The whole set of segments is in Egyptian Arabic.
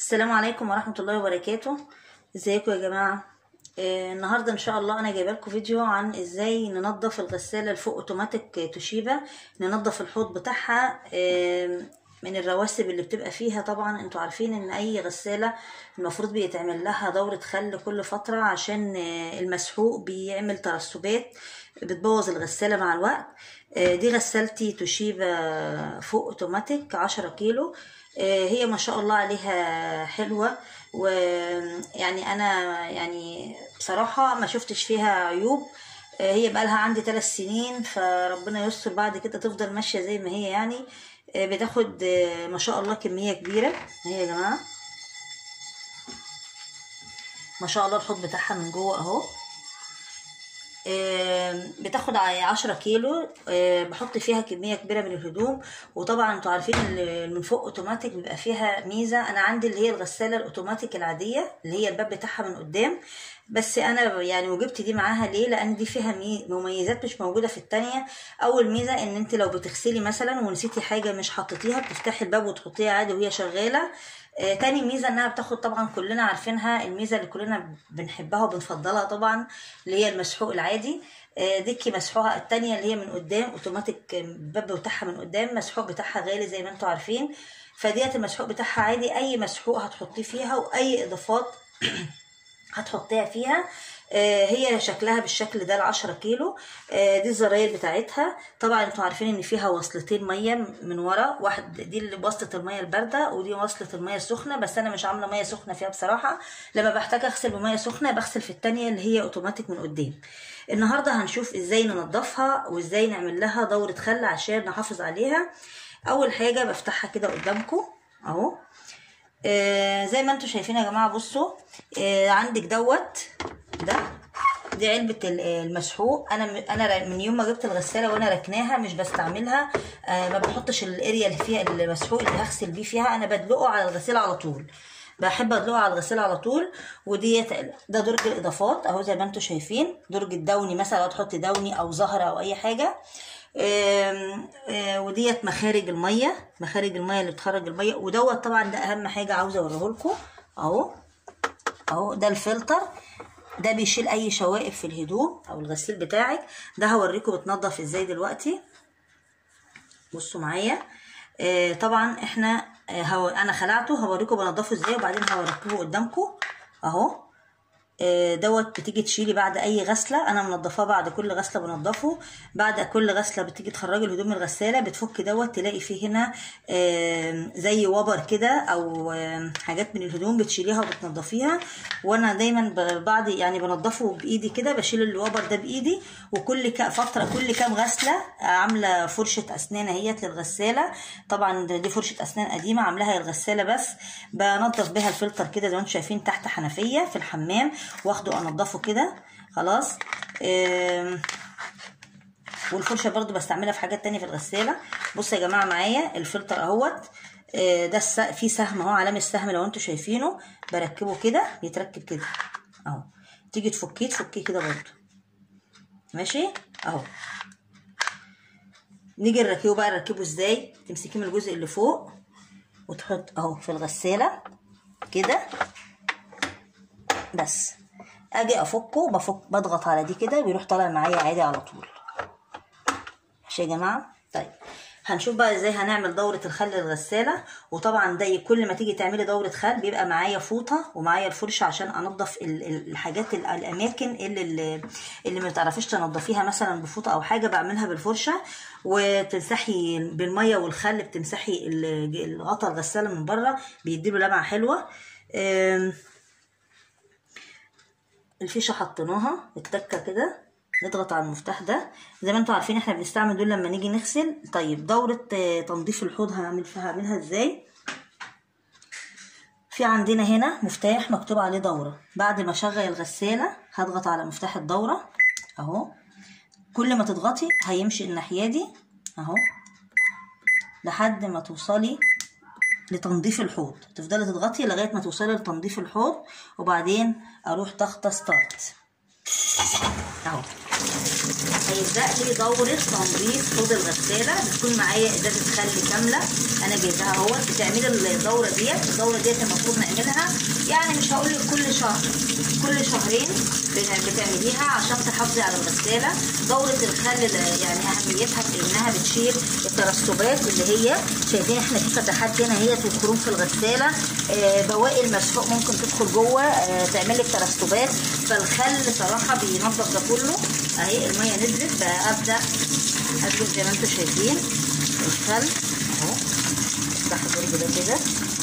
السلام عليكم ورحمة الله وبركاته ازيكم يا جماعة آه النهاردة ان شاء الله انا جايبه لكم فيديو عن ازاي ننظف الغسالة الفوق اوتوماتيك توشيبا ننظف الحوض بتاعها آه من الرواسب اللي بتبقى فيها طبعا انتوا عارفين ان اي غسالة المفروض بيتعمل لها دورة خل كل فترة عشان آه المسحوق بيعمل ترسبات بتبوظ الغسالة مع الوقت آه دي غسالتي توشيبا فوق اوتوماتيك عشرة كيلو هي ما شاء الله عليها حلوة ويعني أنا يعني بصراحة ما شفتش فيها عيوب هي بقالها عندي ثلاث سنين فربنا يستر بعد كده تفضل ماشية زي ما هي يعني بتاخد ما شاء الله كمية كبيرة اهي يا جماعة ما شاء الله الحوض بتاعها من جوه اهو بتاخد عشرة كيلو بحط فيها كمية كبيرة من الهدوم وطبعا انتوا عارفين من فوق اوتوماتيك بيبقى فيها ميزة انا عندي اللي هي الغسالة الاوتوماتيك العادية اللي هي الباب بتاعها من قدام بس انا يعني وجبت دي معاها ليه لان دي فيها مميزات مش موجودة في التانية اول ميزة ان انت لو بتغسلي مثلا ونسيتي حاجة مش حطيتيها بتفتحي الباب وتحطيها عادي وهي شغالة آه تاني ميزه انها بتاخد طبعا كلنا عارفينها الميزه اللي كلنا بنحبها وبنفضلها طبعا اللي هي المسحوق العادي آه ديكي مسحوقها التانية اللي هي من قدام اوتوماتيك الباب بتاعها من قدام مسحوق بتاعها غالي زي ما انتوا عارفين فديت المسحوق بتاعها عادي اي مسحوق هتحطيه فيها واي اضافات هتحطيها فيها آه هي شكلها بالشكل ده العشرة كيلو آه دي الزراير بتاعتها طبعا انتوا عارفين ان فيها وصلتين ميه من ورا واحد دي اللي وصلة الميه البارده ودي وصلة الميه السخنه بس انا مش عامله ميه سخنه فيها بصراحه لما بحتاج اغسل بميه سخنه بغسل في التانية اللي هي اوتوماتيك من قدام النهارده هنشوف ازاي ننضفها وازاي نعمل لها دوره خل عشان نحافظ عليها اول حاجه بفتحها كده قدامكم اهو آه زي ما انتوا شايفين يا جماعه بصوا آه عندك دوت ده دي علبة المسحوق انا انا من يوم ما جبت الغسالة وانا ركناها مش بستعملها آه ما بحطش الاريا اللي فيها المسحوق اللي هغسل بيه فيها انا بدلقه على الغسالة على طول بحب ادلقه على الغسالة على طول ودي ده درج الاضافات اهو زي ما انتوا شايفين درج الدوني مثلا لو تحطي دوني او زهرة او اي حاجة آم آم وديت مخارج الميه مخارج الميه اللي بتخرج الميه ودوت طبعا ده اهم حاجه عاوزه اوريه لكم اهو اهو ده الفلتر ده بيشيل اي شوائب في الهدوم او الغسيل بتاعك ده هوريكم بتنضف ازاي دلوقتي بصوا معايا آه طبعا احنا آه هو انا خلعته هوريكم بنضفه ازاي وبعدين هوريكم قدامكم اهو دوت بتيجي تشيلي بعد اي غسله انا منضفاه بعد كل غسله بنضفه بعد كل غسله بتيجي تخرجي الهدوم من الغساله بتفك دوت تلاقي فيه هنا زي وبر كده او حاجات من الهدوم بتشيليها وبتنضفيها وانا دايما بعد يعني بنضفه بايدي كده بشيل الوبر ده بايدي وكل فتره كل كام غسله عامله فرشه اسنان اهيت للغساله طبعا دي فرشه اسنان قديمه عاملاها للغساله بس بنضف بيها الفلتر كده زي ما انتم شايفين تحت حنفيه في الحمام واخده انضفه كده خلاص والفرشه برضو بستعملها في حاجات تانية في الغساله بصوا يا جماعه معايا الفلتر اهوت ده في سهم اهو علامه السهم لو انتوا شايفينه بركبه كده بيتركب كده اهو تيجي تفكيه تفكيه كده برضو ماشي اهو نيجي نركبه بقى نركبه ازاي تمسكيه من الجزء اللي فوق وتحط اهو في الغساله كده بس اجي افكه بفك بضغط على دي كده بيروح طالع معايا عادي على طول ماشي يا جماعه طيب هنشوف بقى ازاي هنعمل دورة الخل للغسالة وطبعا ده كل ما تيجي تعملي دورة خل بيبقى معايا فوطة ومعايا الفرشة عشان انضف الحاجات الاماكن اللي اللي ما تعرفيش تنضفيها مثلا بفوطة او حاجة بعملها بالفرشة وتمسحي بالمية والخل بتمسحي الغطا الغسالة من بره بيديله لمعة حلوة الفيشه حطيناها التكه كده نضغط على المفتاح ده زي ما انتوا عارفين احنا بنستعمل دول لما نيجي نغسل طيب دوره تنظيف الحوض هعمل فيها هعملها ازاي في عندنا هنا مفتاح مكتوب عليه دوره بعد ما اشغل الغساله هضغط على مفتاح الدوره اهو كل ما تضغطي هيمشي الناحيه دي اهو لحد ما توصلي لتنظيف الحوض تفضلي تضغطي لغايه ما توصلي لتنظيف الحوض وبعدين اروح ضغطه ستارت اهو هيبدأ لي دورة تنظيف حوض الغسالة بتكون معايا ازازة خل كاملة انا جايباها اهوت بتعملي الدورة ديت الدورة ديت المفروض نعملها يعني مش هقول لك كل شهر كل شهرين بتعمليها عشان تحافظي على الغسالة دورة الخل يعني اهميتها في انها بتشيل الترسبات اللي هي شايفين احنا في فتحات هنا هي والخروم في الغسالة آه بواقي المسحوق ممكن تدخل جوه آه تعمل لك ترسبات فالخل صراحة بينظف ده كله اهي المية نزلت بقى ابدا ادلق زي ما انتم شايفين الخل اهو افتح الدرج ده كده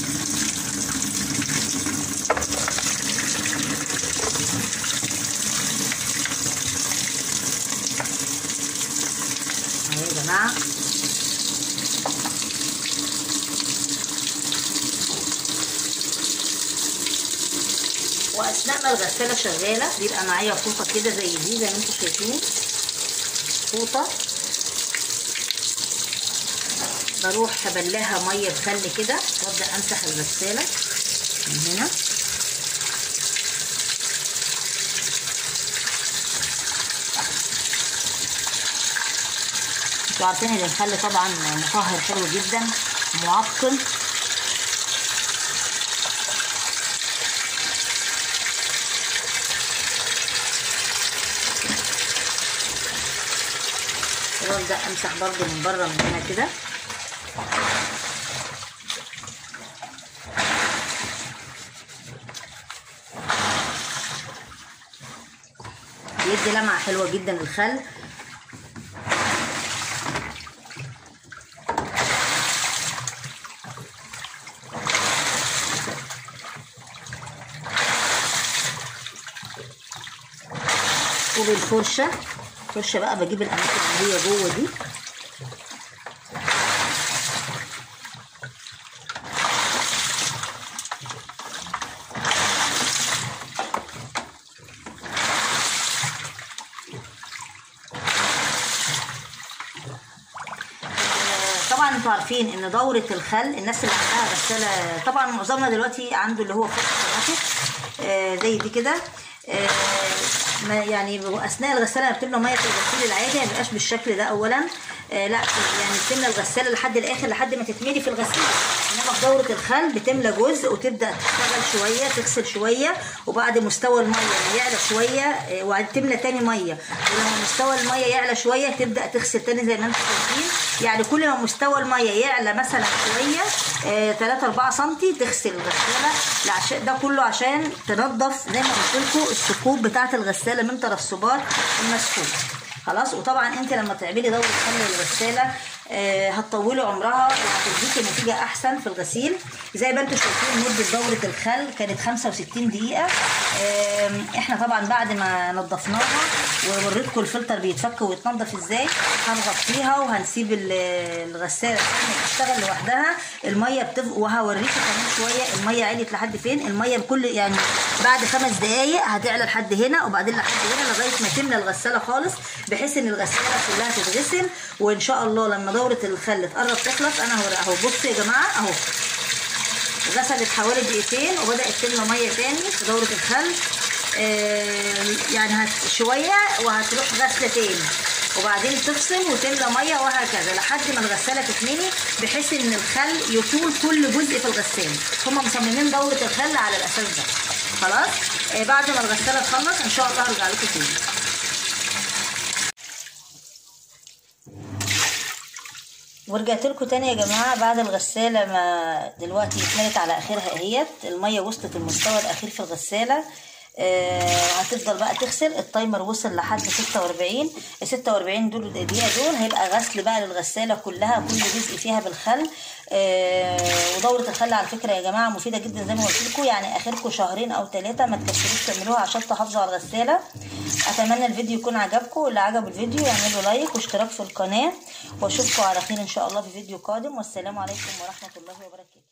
اهو يا جماعه واثناء ما الغساله شغاله بيبقى معايا فوطه كده زي دي زي ما انتم شايفين فوطه بروح ابلها ميه بخل كده وابدا امسح الغساله من هنا انتوا عارفين ان الخل طبعا مطهر حلو جدا معقم وابدا امسح برضو من بره من هنا كده بيدي لمعه حلوه جدا الخل وبالفرشه فرشه بقى بجيب الاماكن اللي هي جوه دي طبعا انتوا عارفين ان دوره الخل الناس اللي عندها غساله طبعا معظمنا دلوقتي عنده اللي هو فوق اوتوماتيك آه زي دي كده آه ما يعني اثناء الغساله بتملى ميه في الغسيل العادي ما بيبقاش بالشكل ده اولا آه لا يعني بتملى الغساله لحد الاخر لحد ما تتملي في الغسيل انما في دوره الخل بتملى جزء وتبدا تشتغل شويه تغسل شويه وبعد مستوى الميه ما يعلى شويه آه وبعد تملى تاني ميه ولما مستوى الميه يعلى شويه تبدا تغسل تاني زي ما انتم شايفين يعني كل ما مستوى الميه يعلى مثلا شويه آه 3 4 سم تغسل الغساله لعشان ده كله عشان تنظف زي ما قلت لكم الثقوب بتاعه الغساله من ترسبات المسحوق خلاص وطبعا انت لما تعملي دوره خل الغساله آه هتطولي عمرها وهتديكي نتيجه احسن في الغسيل زي ما انتم شايفين مده دوره الخل كانت 65 دقيقه آه احنا طبعا بعد ما نضفناها ووريتكم الفلتر بيتفك ويتنضف ازاي هنغطيها وهنسيب الغساله تشتغل لوحدها الميه بتف... وهوريكم كمان شويه الميه عليت لحد فين الميه بكل يعني بعد خمس دقائق هتعلى لحد هنا وبعدين لحد هنا لغايه ما تملى الغساله خالص بحيث ان الغساله كلها تتغسل وان شاء الله لما دوره الخل تقرب تخلص انا هوري اهو بصوا يا جماعه اهو غسلت حوالي دقيقتين وبدات تملى ميه تاني في دوره الخل آه يعني هت شويه وهتروح غسله تاني وبعدين تفصل وتملى ميه وهكذا لحد ما الغساله تتملي بحيث ان الخل يطول كل جزء في الغساله هم مصممين دوره الخل على الاساس ده خلاص آه بعد ما الغساله تخلص ان شاء الله هرجع لكم تاني ورجعت لكم تاني يا جماعه بعد الغساله ما دلوقتي اتملت على اخرها اهيت الميه وصلت المستوى الاخير في الغساله آه هتفضل بقى تغسل التايمر وصل لحد 46 ال 46 دول دقيقه دول هيبقى غسل بقى للغساله كلها كل جزء فيها بالخل آه ودوره الخل على فكره يا جماعه مفيده جدا زي ما قلت لكم يعني اخركم شهرين او ثلاثه ما تكسروش تعملوها عشان تحافظوا على الغساله اتمنى الفيديو يكون عجبكم اللي عجب الفيديو يعملوا لايك واشتراك في القناه واشوفكم على خير ان شاء الله في فيديو قادم والسلام عليكم ورحمه الله وبركاته